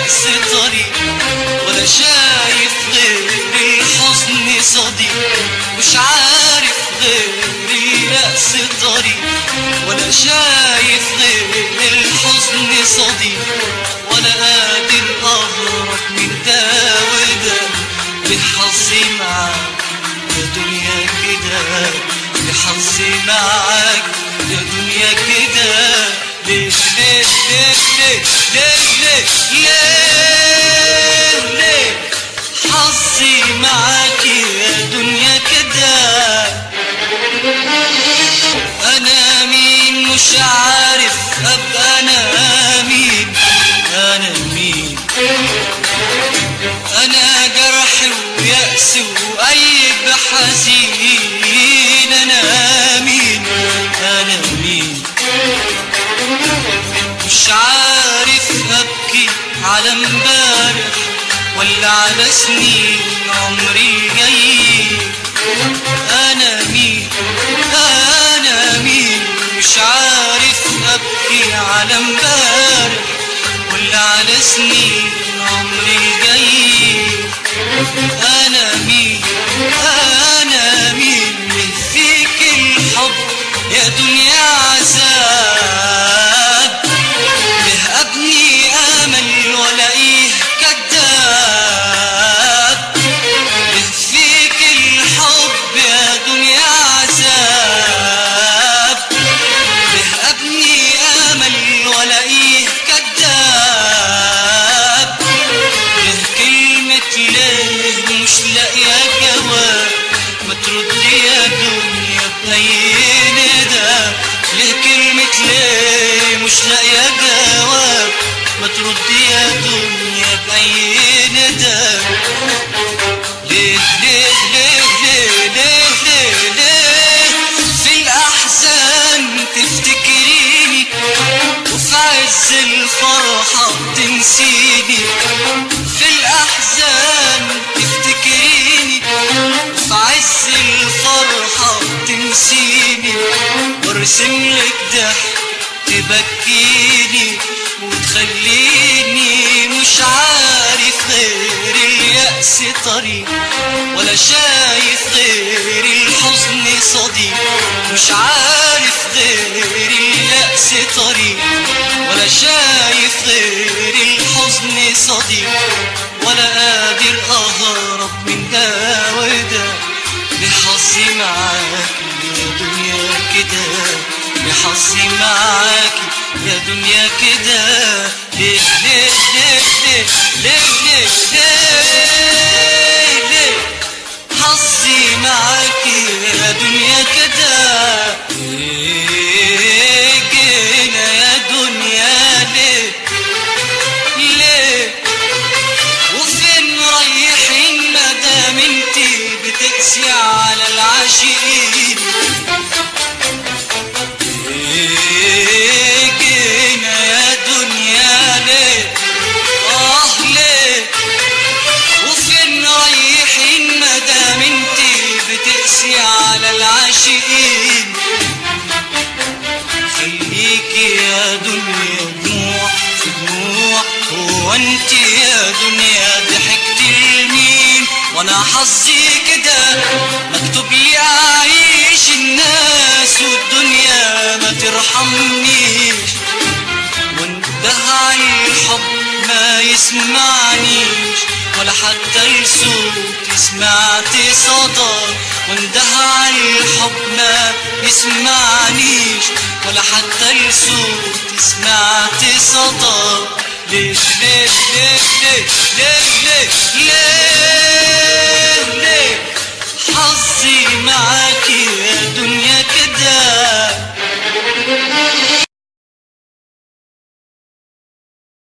اليأس طريق ولا شايف غير الحزن صديق مش عارف غير اليأس طريق ولا شايف غير الحزن صديق ولا قادر أهرب من ده وده بحظي معاك يا دنيا كده بحظي معاك يا دنيا كده ليه ليه ليه ليه ليه ليه ليه ليه حظي معاك يا دنيا كده انا مين مش عارف ابقى انا مين انا مين انا جرح ويأس وقيب حزين انا مين انا مين مش عارف ابكي على امبارح ولا على سنين عمري جاي انا مين انا مين مش عارف ابكي على امبارح ولا على سنين عمري جاي انا مين انا مين من فيك الحب يا دنيا عذاب به ابني امل والاقيه كذاب به فيك الحب يا دنيا عذاب به ابني امل والاقيه كذاب له كلمة ليه مش لاقية جواب ما تردي يا دنيا بأي ندى له كلمة ليه مش لاقية جواب ما تردي يا دنيا بأي ندى ليه ليه ليه ليه ليه ليه ليه في الأحزان تفتكريني وفي عز الفرحة تنسيني في الأحزان تفتكريني وفي عز الفرحة تنسيني وارسم لك ضحك تبكيني وتخليني مش عارف غير اليأس طريق ولا شايف غير الحزن صديق مش عارف غير اليأس طريق ولا شايف غير الحزن صديق ولا قادر أهرب من ده وده بحظي معاك يا دنيا كده بحظي معاك يا دنيا كده ليه ليه ليه ليه ليه ليه ليه ليه حظي معاك يا دنيا كده ليه جينا يا دنيا ليه ليه وفين رايحين مدام انتي بتقسي على العاشقين ليه جينا يا دنيا ليه اه ليه وفين رايحين مدام انتي بتقسي على العاشقين خليكي يا دنيا دموع في دموع هو انت يا دنيا ضحكت لمين وانا حظي كده مكتوب لي اعيش الناس والدنيا ما ترحمنيش وانده على الحب ما يسمعنيش ولا حتى الصوت سمعت صدى وانده على الحب ما يسمعنيش ولا حتى الصوت سمعت صدى ليه ليه ليه ليه ليه ليه, ليه